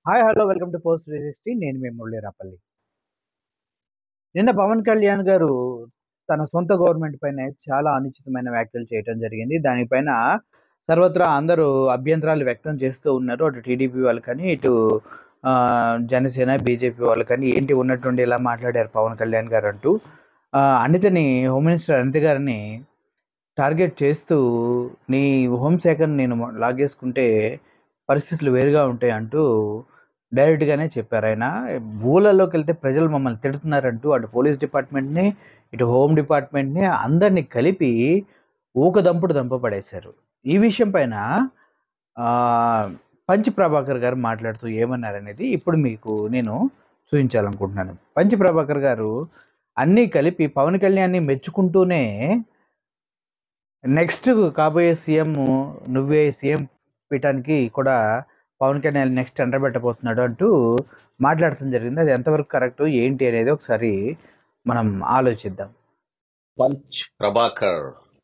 hi hello welcome to post three sixty నేను మీ మురళీరాపల్లి నిన్న పవన్ కళ్యాణ్ గారు తన సొంత గవర్నమెంట్ పైన చాలా అనుచితమైన వ్యాఖ్యలు చేయడం జరిగింది దానిపైన సర్వత్రా అందరూ అభ్యంతరాలు వ్యక్తం చేస్తూ ఉన్నారు అటు టీడీపీ వాళ్ళు కానీ ఇటు ఆ, జనసేన బీజేపీ వాళ్ళు కానీ ఏంటి ఉన్నట్టుండి ఇలా మాట్లాడారు పవన్ కళ్యాణ్ గారు అంటూ ఆ, అనితని హోమ్ మినిస్టర్ అనిత గారిని టార్గెట్ చేస్తూ నీ హోంశాఖను నేను లాగేసుకుంటే పరిస్థితులు వేరుగా ఉంటాయి అంటూ డైరెక్ట్గానే చెప్పారు ఆయన ఊళ్ళలోకి వెళ్తే ప్రజలు మమ్మల్ని తిడుతున్నారంటూ అటు పోలీస్ డిపార్ట్మెంట్ని ఇటు హోమ్ డిపార్ట్మెంట్ని అందరినీ కలిపి ఊక దంపుడు దంపపడేశారు ఈ విషయం పైన ఆ, పంచి ప్రభాకర్ గారు మాట్లాడుతూ ఏమన్నారనేది ఇప్పుడు మీకు నేను చూపించాలనుకుంటున్నాను పంచి ప్రభాకర్ గారు అన్నీ కలిపి పవన్ కళ్యాణ్ని మెచ్చుకుంటూనే నెక్స్ట్ కాబోయే సీఎం నువ్వే సీఎం పీఠానికి కూడా పవన్ కళ్యాణ్ నెక్స్ట్ ఎండబెట్టబోతున్నాడు అంటూ మాట్లాడటం జరిగింది అది ఎంతవరకు కరెక్ట్ ఏంటి అనేది ఒకసారి మనం ఆలోచిద్దాం పంచ్ ప్రభాకర్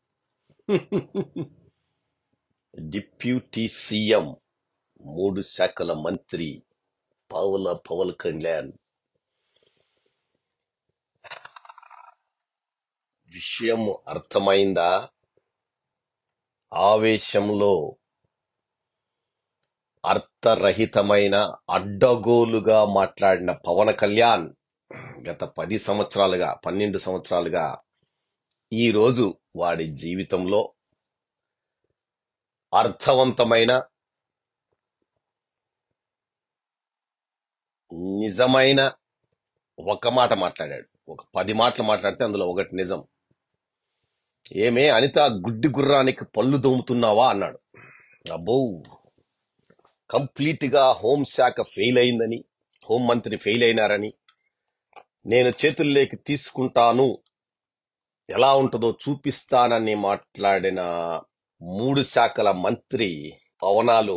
డిప్యూటీ సీఎం మూడు శాఖల మంత్రి పావుల పవన్ కళ్యాణ్ విషయం అర్థమైందా ఆవేశంలో అర్థరహితమైన అడ్డగోలుగా మాట్లాడిన పవన్ కళ్యాణ్ గత పది సంవత్సరాలుగా పన్నెండు సంవత్సరాలుగా ఈ రోజు వాడి జీవితంలో అర్థవంతమైన నిజమైన ఒక మాట మాట్లాడాడు ఒక పది మాటలు మాట్లాడితే అందులో ఒకటి నిజం ఏమే అనిత గుడ్డి గుర్రానికి పళ్ళు దోముతున్నావా అన్నాడు అబ్బో కంప్లీట్ గా హోంశాఖ ఫెయిల్ అయిందని హోం మంత్రి ఫెయిల్ అయినారని నేను చేతుల్లోకి తీసుకుంటాను ఎలా ఉంటుందో చూపిస్తానని మాట్లాడిన మూడు శాఖల మంత్రి పవనాలు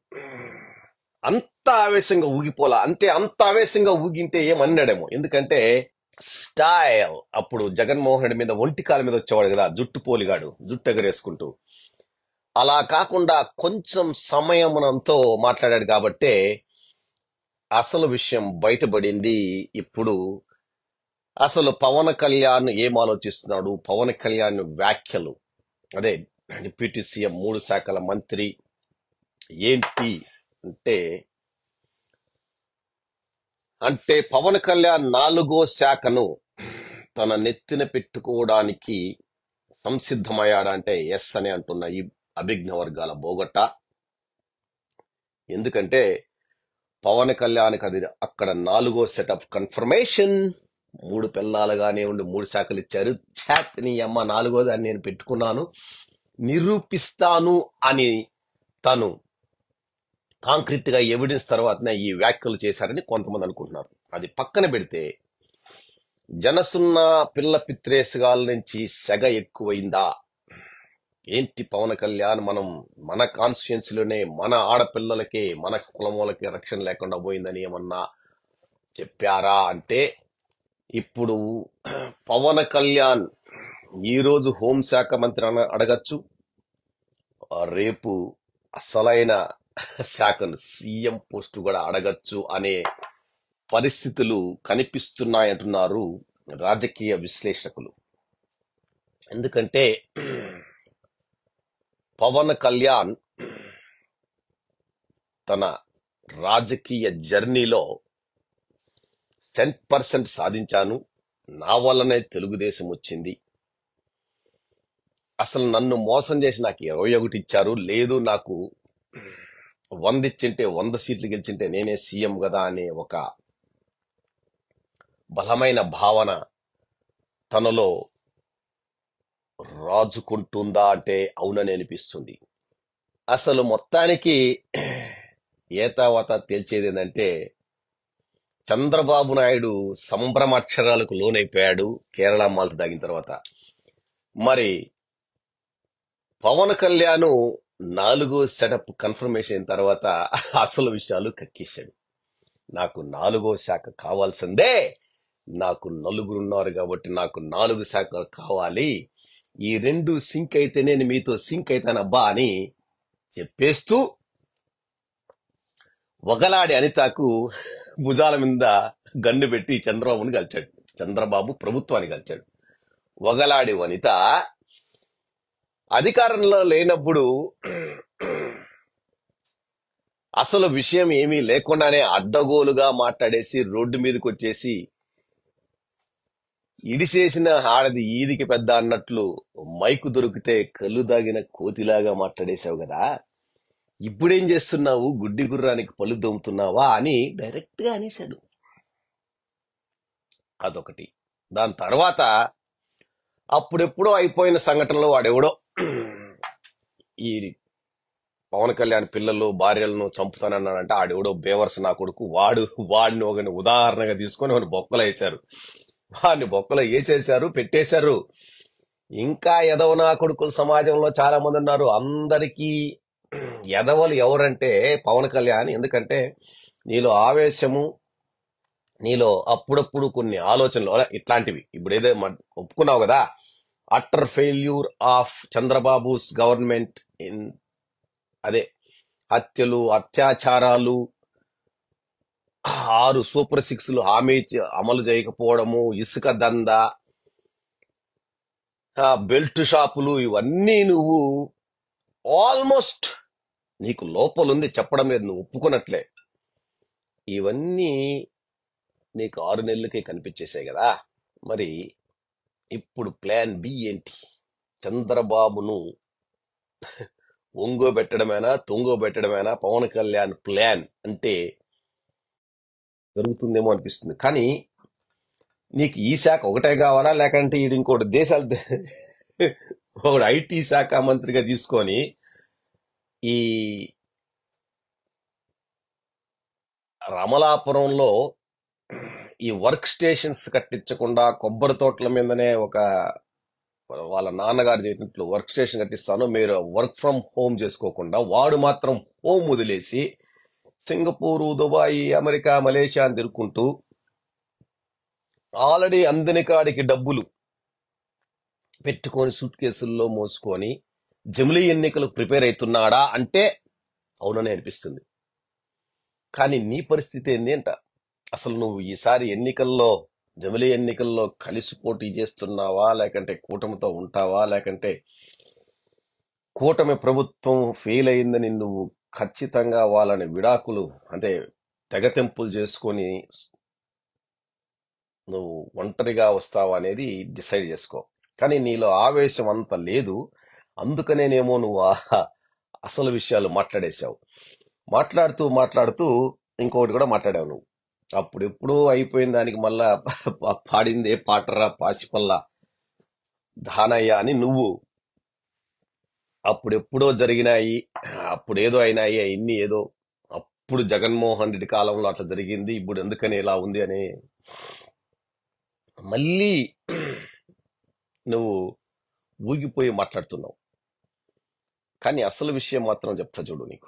అంత ఆవేశంగా ఊగిపోలా అంతే అంత ఆవేశంగా ఊగింటే ఏమన్నాడేమో ఎందుకంటే స్టైల్ అప్పుడు జగన్మోహన్ రెడ్డి మీద ఒంటికాల మీద వచ్చేవాడు కదా జుట్టు పోలిగాడు జుట్టు ఎగరేసుకుంటూ అలా కాకుండా కొంచెం సమయమునంతో మాట్లాడాడు కాబట్టే అసలు విషయం బయటపడింది ఇప్పుడు అసలు పవన్ కళ్యాణ్ ఏం ఆలోచిస్తున్నాడు పవన్ కళ్యాణ్ వ్యాఖ్యలు అదే డిప్యూటీ సీఎం మూడు శాఖల మంత్రి ఏంటి అంటే అంటే పవన్ కళ్యాణ్ నాలుగో శాఖను తన నెత్తిన పెట్టుకోవడానికి సంసిద్ధమయ్యాడంటే ఎస్ అని అంటున్న ఈ అభిజ్ఞ వర్గాల బోగట్ట ఎందుకంటే పవన్ కళ్యాణ్కి అది అక్కడ నాలుగో సెట్ ఆఫ్ కన్ఫర్మేషన్ మూడు పిల్లలుగానే ఉండి మూడు శాఖలు ఇచ్చారు ఛాత్ నీ అమ్మ నాలుగో దాన్ని నేను పెట్టుకున్నాను నిరూపిస్తాను అని తను కాంక్రీట్ గా ఎవిడెన్స్ తర్వాతనే ఈ వ్యాఖ్యలు చేశారని కొంతమంది అనుకుంటున్నారు అది పక్కన పెడితే జనసున్న పిల్ల పిత్రేసగాల నుంచి సెగ ఎక్కువైందా ఏంటి పవన్ కళ్యాణ్ మనం మన కాన్స్టిట్యున్సీ లోనే మన ఆడపిల్లలకి మన కులములకి రక్షణ లేకుండా పోయిందని ఏమన్నా చెప్పారా అంటే ఇప్పుడు పవన్ కళ్యాణ్ ఈ రోజు హోంశాఖ మంత్రి అన- అడగచ్చు ఆ రేపు అసలైన శాఖను సీఎం పోస్టు కూడా అడగచ్చు అనే పరిస్థితులు కనిపిస్తున్నాయంటున్నారు రాజకీయ విశ్లేషకులు ఎందుకంటే పవన్ కళ్యాణ్ తన రాజకీయ జర్నీలో టెన్ పర్సెంట్ సాధించాను నా వల్లనే తెలుగుదేశం వచ్చింది అసలు నన్ను మోసం చేసి నాకు ఇరవై ఒకటి ఇచ్చారు లేదు నాకు వంద ఇచ్చింటే వంద సీట్లు గెలిచింటే నేనే సీఎం కదా అనే ఒక బలమైన భావన తనలో రాజుకుంటుందా అంటే అవునని అనిపిస్తుంది అసలు మొత్తానికి ఏతావాత తేల్చేది ఏంటంటే చంద్రబాబు నాయుడు సంభ్రమాక్షరాలకు లోనైపోయాడు కేరళ మాల్ట్ దాగిన తర్వాత మరి పవన్ కళ్యాణ్ నాలుగో సెటప్ కన్ఫర్మేషన్ అయిన తర్వాత అసలు విషయాలు కక్కేశాడు నాకు నాలుగో శాఖ కావాల్సిందే నాకు నలుగురు ఉన్నారు కాబట్టి నాకు నాలుగు శాఖలు కావాలి ఈ రెండు సింక్ అయితే నేను మీతో సింక్ అవుతానబ్బా అని చెప్పేస్తూ వగలాడి అనితకు భుజాల మీద గన్ను పెట్టి చంద్రబాబుని కలిచాడు చంద్రబాబు ప్రభుత్వాన్ని కలిచాడు వగలాడి వనిత అధికారంలో లేనప్పుడు అసలు విషయం ఏమీ లేకుండానే అడ్డగోలుగా మాట్లాడేసి రోడ్డు మీదకి వచ్చేసి ఇడిసేసిన ఆడది ఈదికి పెద్ద అన్నట్లు మైకు దొరికితే కళ్ళు దాగిన కోతిలాగా మాట్లాడేశావు కదా ఇప్పుడేం చేస్తున్నావు గుడ్డి గుర్రానికి పళ్ళు దొమ్ముతున్నావా అని డైరెక్ట్ గా అనేశాడు అదొకటి దాని తర్వాత అప్పుడెప్పుడో అయిపోయిన సంఘటనలో వాడెవడో ఈ పవన్ కళ్యాణ్ పిల్లలు భార్యలను చంపుతానన్నాడంటే ఆడెవడో బేవర్స్ నా కొడుకు వాడు వాడిని ఒకని ఉదాహరణగా తీసుకొని వాడిని బొక్కలో వేశారు వాడిని బొక్కలో వేసేశారు పెట్టేశారు ఇంకా ఎదవ నా కొడుకులు సమాజంలో చాలా మంది ఉన్నారు అందరికీ ఎదవలు ఎవరంటే పవన్ కళ్యాణ్ ఎందుకంటే నీలో ఆవేశము నీలో అప్పుడప్పుడు కొన్ని ఆలోచనలు అలా ఇట్లాంటివి ఇప్పుడు ఏదో మ- ఒప్పుకున్నావు కదా utter failure of Chandrababu's government in అదే హత్యలు అత్యాచారాలు ఆరు సూపర్ సిక్స్ లు హామీ ఇచ్చి అమలు చేయకపోవడము ఇసుక దంద ఆ బెల్ట్ షాపులు ఇవన్నీ నువ్వు ఆల్మోస్ట్ నీకు లోపలుంది చెప్పడం లేదు నువ్వు ఒప్పుకున్నట్లే ఇవన్నీ నీకు ఆరు నెలలకే కనిపించేసాయి కదా మరి ఇప్పుడు ప్లాన్ బి ఏంటి చంద్రబాబును ఒంగోబెట్టడమేనా తొంగోబెట్టడమేనా పవన్ కళ్యాణ్ ప్లాన్ అంటే జరుగుతుందేమో అనిపిస్తుంది కానీ నీకు ఈ శాఖ ఒకటే కావాలా లేకంటే ఇది ఇంకోటి దేశాలు ఒకడు ఐటీ శాఖ మంత్రిగా తీసుకొని ఈ రమలాపురంలో ఈ వర్క్ స్టేషన్స్ కట్టించకుండా కొబ్బరి తోటల మీదనే ఒక వాళ్ళ నాన్నగారు చెప్పినట్లు వర్క్ స్టేషన్ కట్టిస్తాను మీరు వర్క్ ఫ్రమ్ హోమ్ చేసుకోకుండా వాడు మాత్రం హోమ్ వదిలేసి సింగపూరు దుబాయ్ అమెరికా మలేషియా అని తిరుక్కుంటూ ఆల్రెడీ అందని కాడికి డబ్బులు పెట్టుకొని సూట్ కేసుల్లో మోసుకొని జమిలీ ఎన్నికలకు ప్రిపేర్ అవుతున్నాడా అంటే అవునని అనిపిస్తుంది కానీ నీ పరిస్థితి ఏంది అంట అసలు నువ్వు ఈసారి ఎన్నికల్లో జమిలీ ఎన్నికల్లో కలిసి పోటీ చేస్తున్నావా లేకంటే కూటమితో ఉంటావా లేకంటే కూటమి ప్రభుత్వం ఫెయిల్ అయిందని నువ్వు ఖచ్చితంగా వాళ్ళని విడాకులు అంటే తెగతెంపులు చేసుకొని నువ్వు ఒంటరిగా వస్తావా అనేది డిసైడ్ చేసుకో కానీ నీలో ఆవేశం అంత లేదు అందుకనేనేమో నువ్వు ఆ అసలు విషయాలు మాట్లాడేశావు మాట్లాడుతూ మాట్లాడుతూ ఇంకొకటి కూడా మాట్లాడావు నువ్వు అప్పుడు ఎప్పుడూ అయిపోయిన దానికి మళ్ళా పా- పాడిందే పాటరా పాచిపల్లా దానయ్య అని నువ్వు అప్పుడెప్పుడో జరిగినాయి అప్పుడేదో అయినాయి ఇన్ని ఏదో అప్పుడు జగన్మోహన్ రెడ్డి కాలంలో అట్లా జరిగింది ఇప్పుడు ఎందుకని ఇలా ఉంది అని మళ్ళీ నువ్వు ఊగిపోయి మాట్లాడుతున్నావు కానీ అసలు విషయం మాత్రం చెప్తా చూడు నీకు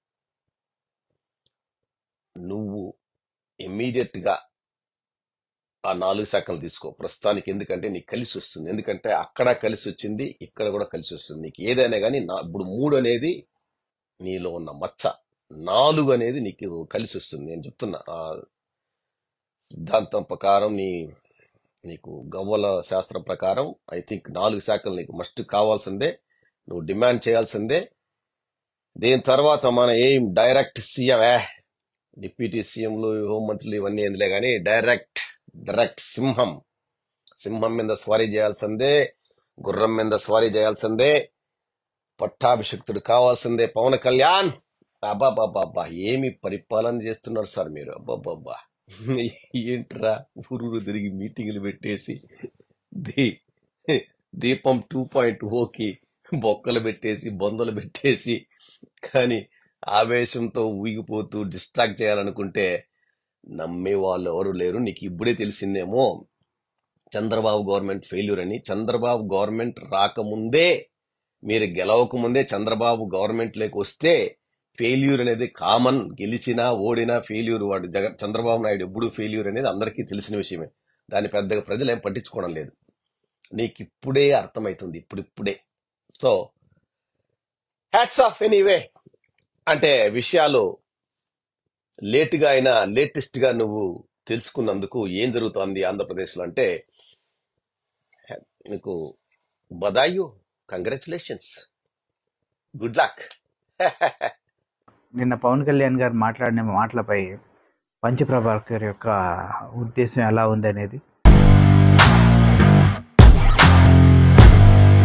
నువ్వు ఇమ్మీడియట్ గా ఆ నాలుగు శాఖలు తీసుకో ప్రస్తుతానికి ఎందుకంటే నీకు కలిసి వస్తుంది ఎందుకంటే అక్కడ కలిసి వచ్చింది ఇక్కడ కూడా కలిసి వస్తుంది నీకు ఏదైనా కానీ నా ఇప్పుడు మూడు అనేది నీలో ఉన్న మచ్చ నాలుగు అనేది నీకు కలిసి వస్తుంది నేను చెప్తున్నా ఆ సిద్ధాంతం ప్రకారం నీ నీకు గవ్వల శాస్త్రం ప్రకారం ఐ థింక్ నాలుగు శాఖలు నీకు మస్ట్ కావాల్సిందే నువ్వు డిమాండ్ చేయాల్సిందే దీని తర్వాత మన ఏం డైరెక్ట్ సీఎం ఏ డిప్యూటీ సీఎంలు హోంమంత్రులు ఇవన్నీ ఎందులే కానీ డైరెక్ట్ డైరెక్ట్ సింహం సింహం మీద స్వారీ చేయాల్సిందే గుర్రం మీద స్వారీ చేయాల్సిందే పట్టాభిషక్తుడు కావాల్సిందే పవన్ కళ్యాణ్ అబ్బాబాబా ఏమి పరిపాలన చేస్తున్నారు సార్ మీరు అబ్బాబాబా ఏంట్రా ఊరూరు తిరిగి మీటింగులు పెట్టేసి దీ దీపం టూ పాయింట్ ఓకి బొక్కలు పెట్టేసి బొందలు పెట్టేసి కానీ ఆవేశంతో ఊగిపోతూ డిస్ట్రాక్ట్ చేయాలనుకుంటే నమ్మే వాళ్ళు ఎవరు లేరు నీకు ఇప్పుడే తెలిసిందేమో చంద్రబాబు గవర్నమెంట్ ఫెయిల్యూర్ అని చంద్రబాబు గవర్నమెంట్ రాకముందే మీరు గెలవకముందే చంద్రబాబు గవర్నమెంట్ లేకి వస్తే ఫెయిల్యూర్ అనేది కామన్ గెలిచినా ఓడినా ఫెయిల్యూర్ వాడు జగ చంద్రబాబు నాయుడు ఎప్పుడు ఫెయిల్యూర్ అనేది అందరికీ తెలిసిన విషయమే దాన్ని పెద్దగా ప్రజలు ఏం పట్టించుకోవడం లేదు నీకు ఇప్పుడే అర్థమవుతుంది ఇప్పుడిప్పుడే సో హ్యాట్స్ ఆఫ్ ఎనీవే అంటే విషయాలు లేటుగా అయినా లేటెస్ట్ గా నువ్వు తెలుసుకున్నందుకు ఏం జరుగుతోంది ఆంధ్రప్రదేశ్లో అంటే నీకు బదాయు కంగ్రాచులేషన్స్ గుడ్ లక్ నిన్న పవన్ కళ్యాణ్ గారు మాట్లాడిన మాటలపై పంచప్రభాకర్ యొక్క ఉద్దేశం ఎలా ఉంది అనేది